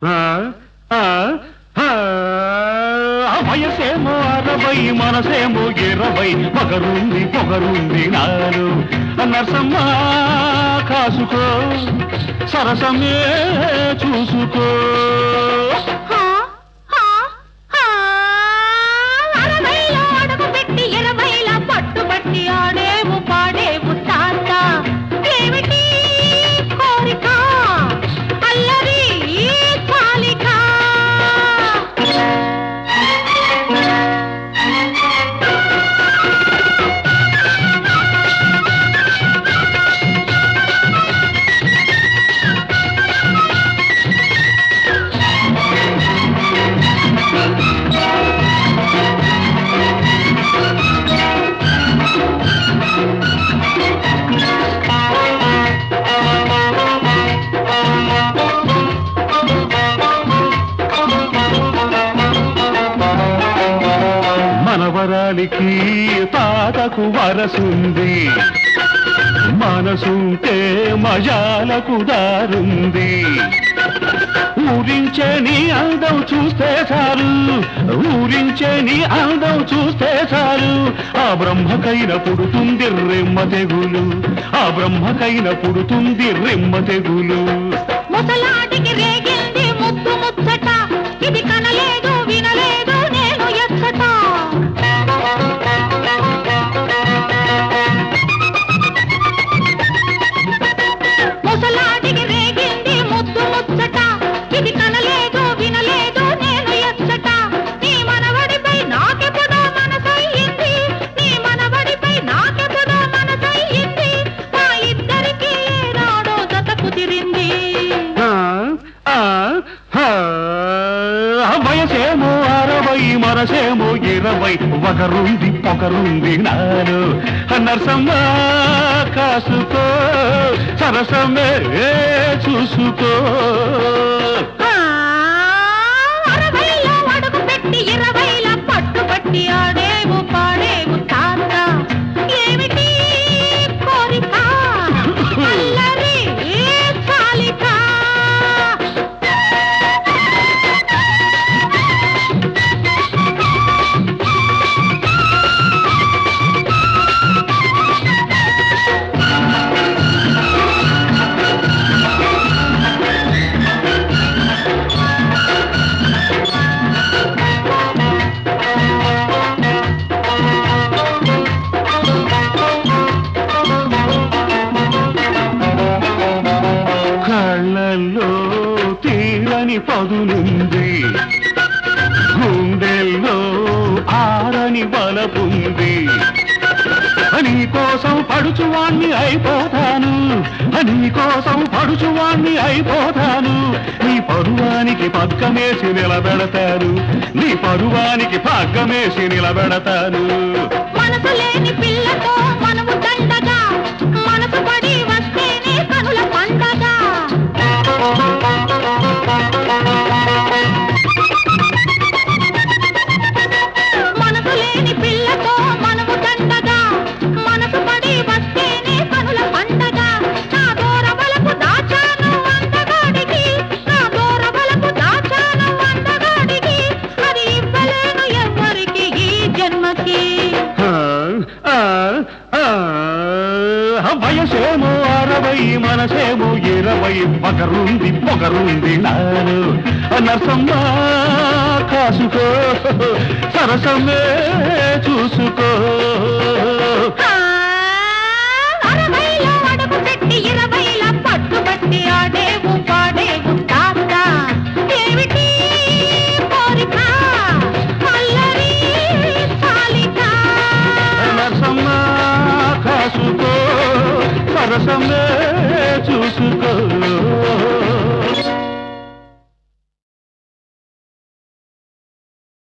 ఆ, ఆ, ఆ, వయసేమో అరవై మనసేమో ఇరవై పొగరుంది పొగరుంది నాలు నరసమ్మ కాసుకో సరసమే చూసుకో హా, హా, హా. అరవైలో అడుగు పెట్టి ఇరవైల పట్టుబట్టి ఆడేవు పాడేవు తాత ఏమిటి కోరిక అల్లరి చాలిక మనవరాలికి తాతకు వరసుంది మనసుంటే మజాలకు దారుంది ఊరించే నీ అందం చూస్తే చాలు ఊరించే నీ అందం చూస్తే చాలు ఆ బ్రహ్మకైన పుడుతుంది రెమ్మ తెగులు ఆ బ్రహ్మకైన పుడుతుంది రెమ్మ తెగులు ముసలాటికి రేగింది ముద్దు ముచ్చట ఇది కనలేదు వినలేదు నేను ఎచ్చట ముసలాటికి రేగింది ముద్దు ముచ్చట ఇది కనలేదు వినలేదు నేను ఎచ్చట నీ మనవడిపై నాకెప్పుడో మనసయ్యింది నీ మనవడిపై నాకెప్పుడో మనసయ్యింది మా ఇద్దరికి ఏనాడో జత కుదిరింది ఆ, ఆ, ఆ, వయసేమో అరవై మనసేమో ఇరవై ఒకరుంది పొగరుంది నాలో నరసమ్మ కాసుకో సరసమే చూసుకో ఆ, అరవైలో అడుగు పెట్టి ఇరవైల పట్టుబట్టి ఆడేవు పాడేవు తాత ఏమిటి కోరిక అల్లరి చాలిక కళ్ళల్లో తీరని పదునుంది గుండెల్లో ఆరని బలపుంది నీ కోసం పడుచువాణ్ణి అయిపోతాను నీ కోసం పడుచువాణ్ణి అయిపోతాను నీ పరువానికి పగ్గమేసి నిలబెడతాను నీ పరువానికి పగ్గమేసి నిలబెడతాను మనసు లేని పిల్లతో మనము దండగా మనసు పడి వస్తేనే కనుల పండగ మనసు లేని పిల్లతో మనము దండగా మనసు పడి వస్తేనే కనుల పండగ నా దూరవలకు దాచాను అందగాడికి నా దూరవలకు దాచాను అందగాడికి అది ఇవ్వలేను ఎవ్వరికి ఈ జన్మకి ఆ, ఆ, ఆ, వయసేమో అరవై మనసేమో ఇరవై పొగరుంది పొగరుంది నాను నరసమ్మ కాసుకో సరసమే చూసుకో ఆ, అరవైలో అడుగు పెట్టి ఇరవైల పట్టుబట్టి ఆడేవు పాడేవు తాత ఏమిటి కోరిక అల్లరి చాలిక నరసమ్మ కాసుకో సరసమే చూసుకో